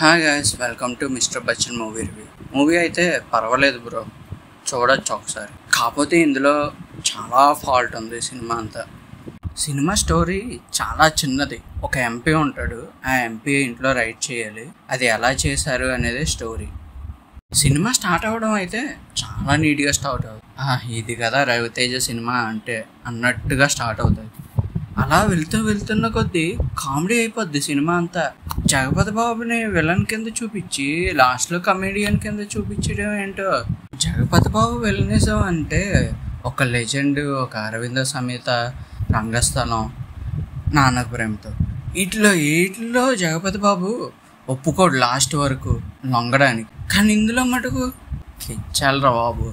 hi guys welcome to Mister Bachchan movie review movie అయితే పర్వాలేదు bro చూడొచ్చు ఒకసారి కాకపోతే ఇందులో చాలా ఫాల్ట్ ఉంది సినిమా అంతా సినిమా స్టోరీ చాలా చిన్నది ఒక ఎంపీ ఉంటాడు ఆ ఎంపీ ఇంట్లో రైట్ చేయాలి అది ఎలా చేశారు అనేది స్టోరీ సినిమా స్టార్ట్ అవ్వడం అయితే చాలా నీట్గా స్టార్ట్ అవుతుంది ఆ, ఇది కదా రవితేజ సినిమా అంటే అన్నట్టుగా స్టార్ట్ అవుతుంది అలా వెళ్తూ వెళ్తున్న కొద్దీ కామెడీ అయిపోద్ది సినిమా అంతా జగపతి బాబుని విలన్ కింద చూపించి లాస్ట్లో కమెడియన్ కింద చూపించడం ఏంటో జగపతి బాబు విలనిజం అంటే ఒక లెజెండ్ ఒక అరవింద సమేత రంగస్థలం నాన్నకు ప్రేమతో వీటిలో వీటిలో జగపతి బాబు ఒప్పుకోడు లాస్ట్ వరకు లొంగడానికి కానీ ఇందులో మటుకు కిచ్చాలరా బాబు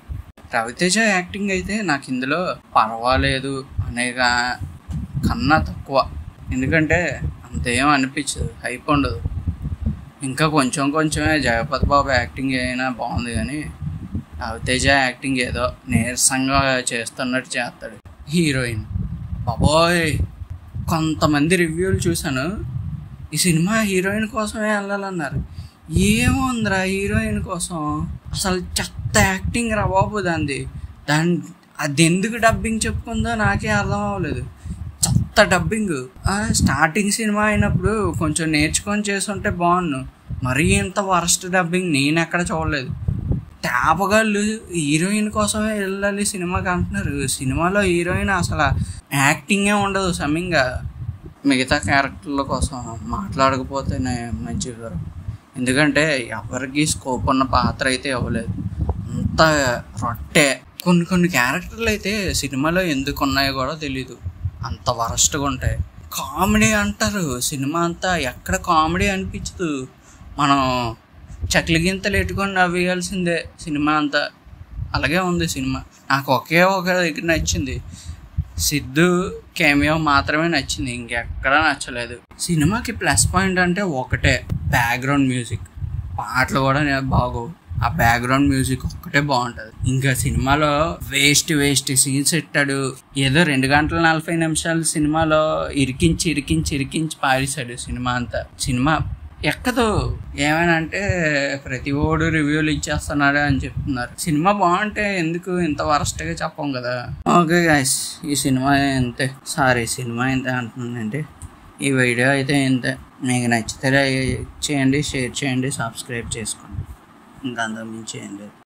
రవితేజ యాక్టింగ్ అయితే నాకు ఇందులో పర్వాలేదు అనేగా కన్నా తక్కువ ఎందుకంటే అంతేం అనిపించదు హైప్ ఉండదు ఇంకా కొంచెం కొంచెమే జగపతి బాబు యాక్టింగ్ అయినా బాగుంది కానీ రవితేజ యాక్టింగ్ ఏదో నీరసంగా చేస్తున్నట్టు చేస్తాడు హీరోయిన్ బాబోయ్ కొంతమంది రివ్యూలు చూశాను ఈ సినిమా హీరోయిన్ కోసమే వెళ్ళాలన్నారు ఏముందిరా హీరోయిన్ కోసం అసలు చెత్త యాక్టింగ్ రా బాబు దాన్ని దాని అది ఎందుకు డబ్బింగ్ చెప్పుకుందో నాకే అర్థం అవ్వలేదు చెత్త డబ్బింగ్ స్టార్టింగ్ సినిమా అయినప్పుడు కొంచెం నేర్చుకొని చేస్తుంటే బాగున్ను మరీ ఇంత వరస్ట్ డబ్బింగ్ నేను ఎక్కడ చూడలేదు తేపగాళ్ళు హీరోయిన్ కోసమే వెళ్ళాలి సినిమాకి అంటున్నారు సినిమాలో హీరోయిన్ అసలు యాక్టింగే ఉండదు సమ్మింగా మిగతా క్యారెక్టర్ల కోసం మాట్లాడకపోతేనే మంచిగా ఎందుకంటే ఎవరికి స్కోప్ ఉన్న పాత్ర అయితే ఇవ్వలేదు అంత రొట్టె కొన్ని కొన్ని క్యారెక్టర్లు అయితే సినిమాలో ఎందుకు ఉన్నాయో కూడా తెలీదు అంత వరస్ట్గా ఉంటాయి కామెడీ అంటారు సినిమా అంతా ఎక్కడ కామెడీ అనిపించదు మనం చక్లి గింతలు ఎట్టుకొని నవ్వేయాల్సిందే సినిమా అంతా అలాగే ఉంది సినిమా నాకు ఒకే ఒక దగ్గర నచ్చింది సిద్ధు కెమియో మాత్రమే నచ్చింది ఇంకెక్కడా నచ్చలేదు సినిమాకి ప్లస్ పాయింట్ అంటే ఒకటే బ్యాక్గ్రౌండ్ మ్యూజిక్ పాటలు కూడా నేను బాగోవు ఆ బ్యాక్గ్రౌండ్ మ్యూజిక్ ఒక్కటే బాగుంటుంది ఇంకా సినిమాలో వేస్ట్ వేస్ట్ సీన్స్ పెట్టాడు ఏదో రెండు గంటల నలభై నిమిషాలు సినిమాలో ఇరికించి ఇరికించి ఇరికించి పారేశాడు సినిమా అంతా సినిమా ఎక్కదు ఏమైనా అంటే ప్రతి ఓడు రివ్యూలు ఇచ్చేస్తున్నాడు అని చెప్తున్నారు సినిమా బాగుంటే ఎందుకు ఇంత వరస్ట్గా చెప్పం కదా ఓకే గాయస్ ఈ సినిమా ఇంతే సారీ సినిమా ఇంతే అంటున్నానండి ఈ వీడియో అయితే ఇంతే మీకు నచ్చితే లైక్ చేయండి షేర్ చేయండి సబ్స్క్రైబ్ చేసుకోండి ఇంకా అంతకు మించి ఏం లేదు